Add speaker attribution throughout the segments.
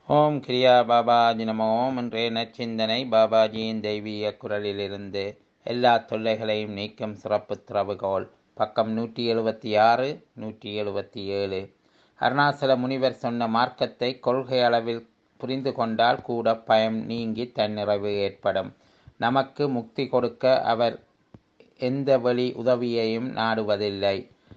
Speaker 1: ஓம் கிரியா பாபாஜி நம ஓம் இன்றைய நச்சிந்தனை பாபாஜியின் தெய்வீக குரலிலிருந்து எல்லா தொல்லைகளையும் நீக்கும் சிறப்பு திறவுகோல் பக்கம் நூற்றி எழுபத்தி ஆறு நூற்றி எழுபத்தி ஏழு அருணாசல முனிவர் சொன்ன மார்க்கத்தை கொள்கை அளவில் புரிந்து கொண்டால் கூட பயம் நீங்கி தன்னிறைவு ஏற்படும் நமக்கு முக்தி கொடுக்க அவர் எந்த வழி உதவியையும் நாடுவதில்லை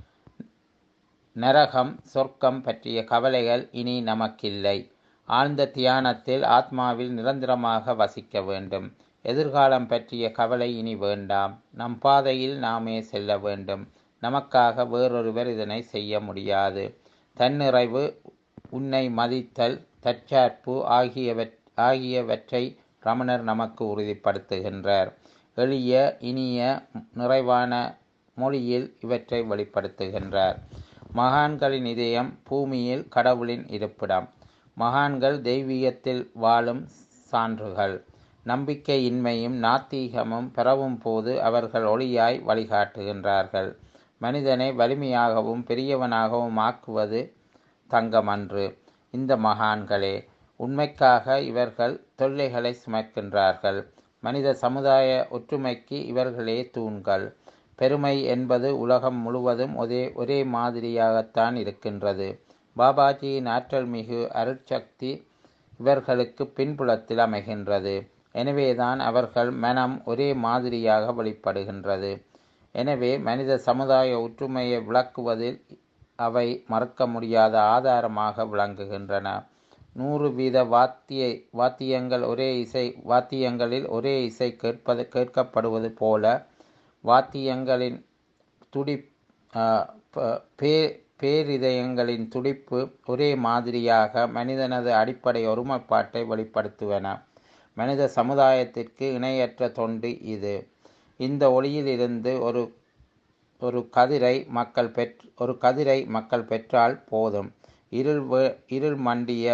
Speaker 1: நரகம் சொர்க்கம் பற்றிய கவலைகள் இனி நமக்கில்லை ஆழ்ந்த தியானத்தில் ஆத்மாவில் நிரந்தரமாக வசிக்க வேண்டும் எதிர்காலம் பற்றிய கவலை இனி வேண்டாம் நம் பாதையில் நாமே செல்ல வேண்டும் நமக்காக வேறொருவர் இதனை செய்ய முடியாது தன்னிறைவு உன்னை மதித்தல் தற்சார்பு ஆகியவற் ஆகியவற்றை ரமணர் நமக்கு உறுதிப்படுத்துகின்றார் எளிய இனிய நிறைவான மொழியில் இவற்றை வெளிப்படுத்துகின்றார் மகான்களின் இதயம் பூமியில் கடவுளின் இருப்பிடம் மகான்கள் தெய்வீகத்தில் வாழும் சான்றுகள் நம்பிக்கையின்மையும் நாத்தீகமும் பெறவும் போது அவர்கள் ஒளியாய் வழிகாட்டுகின்றார்கள் மனிதனை வலிமையாகவும் பெரியவனாகவும் ஆக்குவது தங்கமன்று இந்த மகான்களே உண்மைக்காக இவர்கள் தொல்லைகளை சுமக்கின்றார்கள் மனித சமுதாய ஒற்றுமைக்கு இவர்களே தூண்கள் பெருமை என்பது உலகம் முழுவதும் ஒரே ஒரே மாதிரியாகத்தான் இருக்கின்றது பாபாஜியின் ஆற்றல் மிகு அருட்சக்தி இவர்களுக்கு பின்புலத்தில் அமைகின்றது எனவேதான் அவர்கள் மனம் ஒரே மாதிரியாக வெளிப்படுகின்றது எனவே மனித சமுதாய ஒற்றுமையை விளக்குவதில் அவை மறுக்க முடியாத ஆதாரமாக விளங்குகின்றன நூறு வீத வாத்திய வாத்தியங்கள் ஒரே இசை வாத்தியங்களில் ஒரே இசை கேட்பது கேட்கப்படுவது போல வாத்தியங்களின் துடி பே பேரிதயங்களின் துடிப்பு ஒரே மாதிரியாக மனிதனது அடிப்படை ஒருமைப்பாட்டை வெளிப்படுத்துவன மனித சமுதாயத்திற்கு இணையற்ற தொண்டு இது இந்த ஒளியிலிருந்து ஒரு ஒரு கதிரை மக்கள் பெற் ஒரு கதிரை மக்கள் பெற்றால் போதும் இருள் இருள் மண்டிய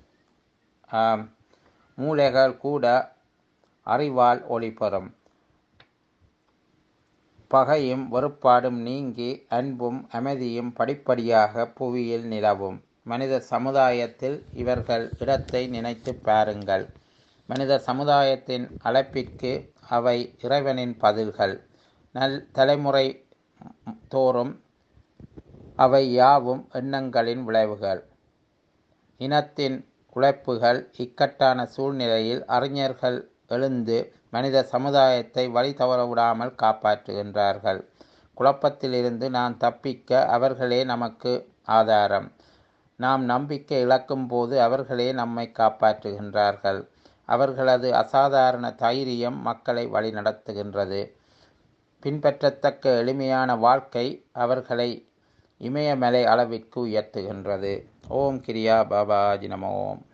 Speaker 1: மூளைகள் கூட அறிவால் ஒளி பெறும் பகையும் வெறுப்பாடும் நீங்கி அன்பும் அமைதியும் படிப்படியாக புவியில் நிலவும் மனித சமுதாயத்தில் இவர்கள் இடத்தை நினைத்து பாருங்கள் மனித சமுதாயத்தின் அழைப்பிற்கு அவை இறைவனின் பதில்கள் நல் தலைமுறை தோறும் அவை யாவும் எண்ணங்களின் விளைவுகள் இனத்தின் உழைப்புகள் இக்கட்டான சூழ்நிலையில் அறிஞர்கள் எழுந்து மனித சமுதாயத்தை வழி தவற விடாமல் காப்பாற்றுகின்றார்கள் குழப்பத்திலிருந்து நான் தப்பிக்க அவர்களே நமக்கு ஆதாரம் நாம் நம்பிக்கை இழக்கும் போது அவர்களே நம்மை காப்பாற்றுகின்றார்கள் அவர்களது அசாதாரண தைரியம் மக்களை வழிநடத்துகின்றது பின்பற்றத்தக்க எளிமையான வாழ்க்கை அவர்களை இமயமலை அளவிற்கு உயர்த்துகின்றது ஓம் கிரியா பாபாஜி நம ஓம்